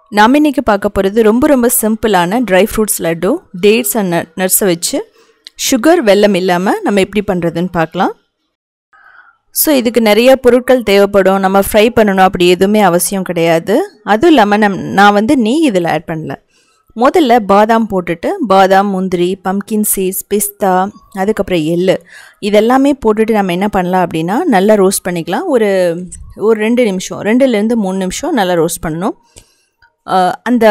நாம் இன்றைக்கி பார்க்க போகிறது ரொம்ப ரொம்ப சிம்பிளான ட்ரை ஃப்ரூட்ஸ் லட்டு டேட்ஸ் அண்ட் நட்ஸை வச்சு சுகர் வெல்லம் இல்லாமல் நம்ம எப்படி பண்ணுறதுன்னு பார்க்கலாம் ஸோ இதுக்கு நிறைய பொருட்கள் தேவைப்படும் நம்ம ஃப்ரை பண்ணணும் அப்படி எதுவுமே அவசியம் கிடையாது அதுவும் இல்லாமல் நம் நான் வந்து நெய் இதில் ஆட் பண்ணல முதல்ல பாதாம் போட்டுட்டு பாதாம் முந்திரி பம்கின் சீட்ஸ் பிஸ்தா அதுக்கப்புறம் எள்ளு இதெல்லாமே போட்டுட்டு நம்ம என்ன பண்ணலாம் அப்படின்னா நல்லா ரோஸ்ட் பண்ணிக்கலாம் ஒரு ஒரு ரெண்டு நிமிஷம் ரெண்டுலேருந்து மூணு நிமிஷம் நல்லா ரோஸ்ட் பண்ணணும் அந்த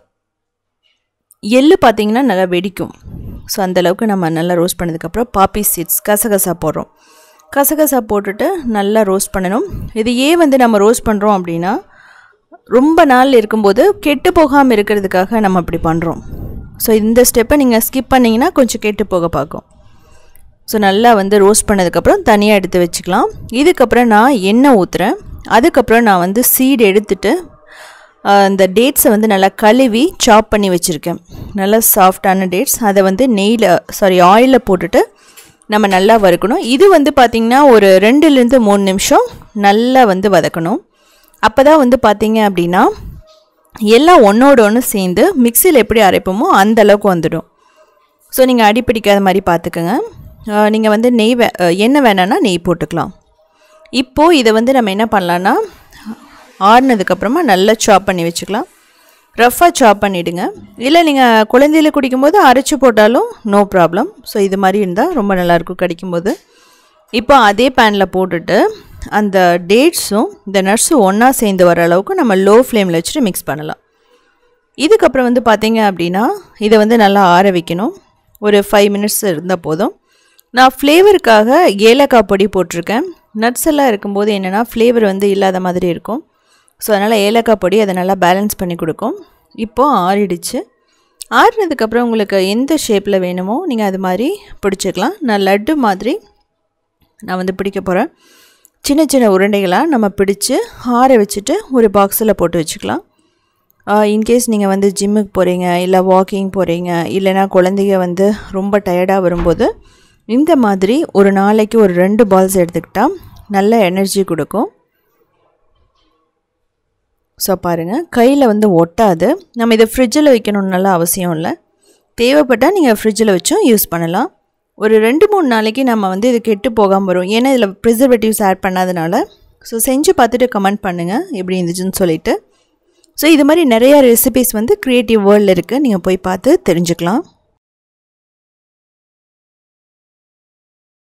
எள்ளு பார்த்திங்கன்னா நல்லா வெடிக்கும் ஸோ அந்தளவுக்கு நம்ம நல்லா ரோஸ்ட் பண்ணதுக்கப்புறம் பாப்பி சீட்ஸ் கசகசா போடுறோம் கசகசா போட்டுட்டு நல்லா ரோஸ்ட் பண்ணணும் இது ஏன் வந்து நம்ம ரோஸ்ட் பண்ணுறோம் அப்படின்னா ரொம்ப நாள் இருக்கும்போது கெட்டு போகாமல் இருக்கிறதுக்காக நம்ம அப்படி பண்ணுறோம் ஸோ இந்த ஸ்டெப்பை நீங்கள் ஸ்கிப் பண்ணிங்கன்னா கொஞ்சம் கெட்டு போக பார்க்கும் ஸோ நல்லா வந்து ரோஸ்ட் பண்ணதுக்கப்புறம் தனியாக எடுத்து வச்சுக்கலாம் இதுக்கப்புறம் நான் எண்ணெய் ஊற்றுறேன் அதுக்கப்புறம் நான் வந்து சீடு எடுத்துட்டு அந்த டேட்ஸை வந்து நல்லா கழுவி சாப் பண்ணி வச்சுருக்கேன் நல்லா சாஃப்டான டேட்ஸ் அதை வந்து நெய்யில் சாரி ஆயிலில் போட்டுட்டு நம்ம நல்லா வறுக்கணும் இது வந்து பார்த்திங்கன்னா ஒரு ரெண்டுலேருந்து மூணு நிமிஷம் நல்லா வந்து வதக்கணும் அப்போ தான் வந்து பார்த்திங்க அப்படின்னா எல்லாம் ஒன்றோட ஒன்று சேர்ந்து மிக்சியில் எப்படி அரைப்போமோ அந்த அளவுக்கு வந்துடும் ஸோ நீங்கள் அடி பிடிக்காத மாதிரி பார்த்துக்கோங்க நீங்கள் வந்து நெய் வே எண்ணெய் வேணான்னா நெய் போட்டுக்கலாம் இப்போது இதை வந்து நம்ம என்ன பண்ணலான்னா ஆறுனதுக்கப்புறமா நல்லா சாப் பண்ணி வச்சுக்கலாம் ரஃப்பாக சாப் பண்ணிவிடுங்க இல்லை நீங்கள் குழந்தையில குடிக்கும்போது அரைச்சி போட்டாலும் நோ ப்ராப்ளம் ஸோ இது மாதிரி இருந்தால் ரொம்ப நல்லாயிருக்கும் கடிக்கும்போது இப்போ அதே பேனில் போட்டுட்டு அந்த டேட்ஸும் இந்த நட்ஸும் ஒன்றா சேர்ந்து வர அளவுக்கு நம்ம லோ ஃப்ளேமில் வச்சுட்டு மிக்ஸ் பண்ணலாம் இதுக்கப்புறம் வந்து பார்த்திங்க அப்படின்னா இதை வந்து நல்லா ஆற வைக்கணும் ஒரு ஃபைவ் மினிட்ஸ் இருந்தால் போதும் நான் ஃப்ளேவருக்காக ஏலக்காய் பொடி போட்டிருக்கேன் நட்ஸ் எல்லாம் இருக்கும்போது என்னென்னா ஃப்ளேவர் வந்து இல்லாத மாதிரி இருக்கும் ஸோ அதனால் ஏலக்காய் பொடி அதை நல்லா பேலன்ஸ் பண்ணி கொடுக்கும் இப்போது ஆறிடுச்சு ஆறினதுக்கப்புறம் உங்களுக்கு எந்த ஷேப்பில் வேணுமோ நீங்கள் அது மாதிரி பிடிச்சிக்கலாம் நான் லட்டு மாதிரி நான் வந்து பிடிக்க போகிறேன் சின்ன சின்ன உருண்டைகளாக நம்ம பிடிச்சி ஆற வச்சுட்டு ஒரு பாக்ஸில் போட்டு வச்சுக்கலாம் இன்கேஸ் நீங்கள் வந்து ஜிம்முக்கு போகிறீங்க இல்லை வாக்கிங் போகிறீங்க இல்லைனா குழந்தைங்க வந்து ரொம்ப டயர்டாக வரும்போது இந்த மாதிரி ஒரு நாளைக்கு ஒரு ரெண்டு பால்ஸ் எடுத்துக்கிட்டால் நல்ல எனர்ஜி கொடுக்கும் ஸோ பாருங்கள் கையில் வந்து ஒட்டாது நம்ம இதை ஃப்ரிட்ஜில் வைக்கணுன்னால அவசியம் இல்லை தேவைப்பட்டால் நீங்கள் ஃப்ரிட்ஜில் வச்சும் யூஸ் பண்ணலாம் ஒரு ரெண்டு மூணு நாளைக்கு நம்ம வந்து இது கெட்டு போகாமல் வரும் ஏன்னா இதில் ப்ரிசர்வேட்டிவ்ஸ் ஆட் பண்ணாதனால ஸோ செஞ்சு பார்த்துட்டு கமெண்ட் பண்ணுங்கள் எப்படி இருந்துச்சுன்னு சொல்லிவிட்டு ஸோ இது மாதிரி நிறையா ரெசிபிஸ் வந்து க்ரியேட்டிவ் வேர்ல்டில் இருக்குது நீங்கள் போய் பார்த்து தெரிஞ்சுக்கலாம்